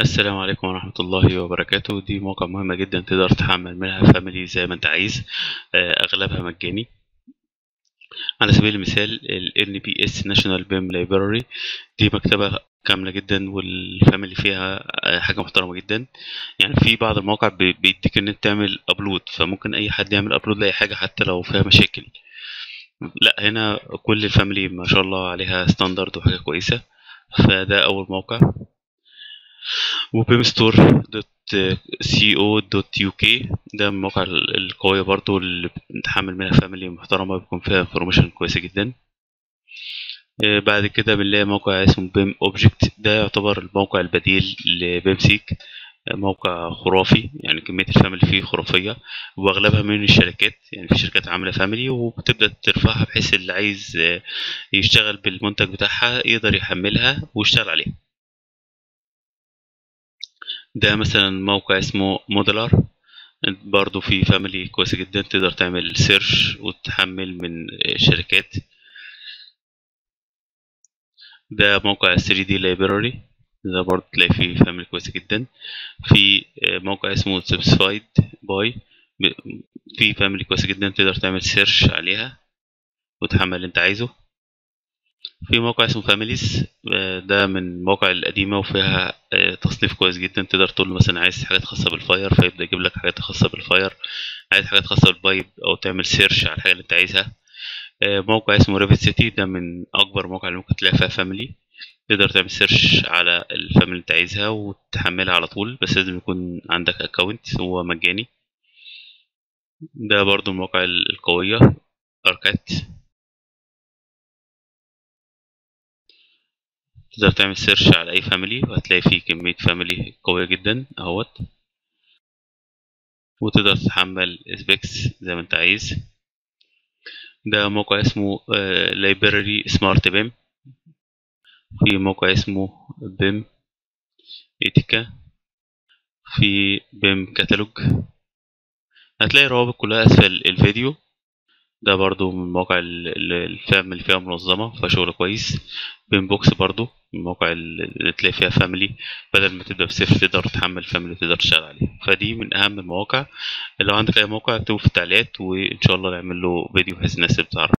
السلام عليكم ورحمة الله وبركاته دي موقع مهمة جدا تقدر تحمل منها فاميلي زي ما انت عايز آه، اغلبها مجاني على سبيل المثال ال NPS National BIM Library دي مكتبة كاملة جدا والفاميلي فيها آه، حاجة محترمة جدا يعني في بعض المواقع بي- بيديك ان انت تعمل ابلود فممكن اي حد يعمل ابلود لاي حاجة حتى لو فيها مشاكل لا هنا كل الفاميلي ما شاء الله عليها ستاندرد وحاجة كويسة فده اول موقع وبيمستور دوت سي او دوت يو كي ده من المواقع ال- القوية برضو اللي بنتحمل منها فاميلي محترمة بيكون فيها انفورميشن كويسة جدا آه، بعد كده بنلاقي موقع اسمه بيم اوبجكت ده يعتبر الموقع البديل لبيم سيك آه، موقع خرافي يعني كمية الفاميلي فيه خرافية واغلبها من الشركات يعني في شركات عاملة فاميلي وبتبدأ ترفعها بحيث اللي عايز آه، يشتغل بالمنتج بتاعها يقدر يحملها ويشتغل عليها ده مثلا موقع اسمه موديلر برضو في فاميلي كويسة جدا تقدر تعمل سيرش وتحمل من شركات ده موقع 3D Library ده برضو تلاقي فيه فاميلي كويسة جدا في موقع اسمه Satisfied By ب- في فاميلي كويسة جدا تقدر تعمل سيرش عليها وتحمل اللي انت عايزه في موقع اسمه فاميليز ده من المواقع القديمة وفيها آه، تصنيف كويس جدا تقدر تقول له مثلا عايز حاجات خاصة بالفاير فيبدأ يجيب لك حاجات خاصة بالفاير عايز حاجات خاصة بالبايب أو تعمل سيرش على الحاجة اللي أنت عايزها آه، موقع اسمه ريفت سيتي ده من أكبر المواقع اللي ممكن تلاقي فيها فاميلي تقدر تعمل سيرش على الفاميلي اللي أنت عايزها وتحملها على طول بس لازم يكون عندك أكونت هو مجاني ده برضو المواقع ال- القوية أركات تقدر تعمل سيرش على أي فاميلي وهتلاقي فيه كمية فاميلي قوية جدا أهوت وتقدر تحمل سبيكس زي ما انت عايز ده موقع اسمه لايبراري سمارت بيم في موقع اسمه بيم ايتيكا في بيم كتالوج هتلاقي الروابط كلها اسفل الفيديو ده برضو من المواقع ال- ال- الفام اللي فيها منظمة فشغل كويس بيم بوكس برضو من المواقع اللي تلاقي فيها فاميلي بدل ما تبدأ بصفر تقدر تحمل فاميلي تقدر تشتغل عليه فدي من أهم المواقع لو عندك أي موقع اكتبه في التعليقات وإن شاء الله نعمل له فيديو بحيث الناس تبقى تعرف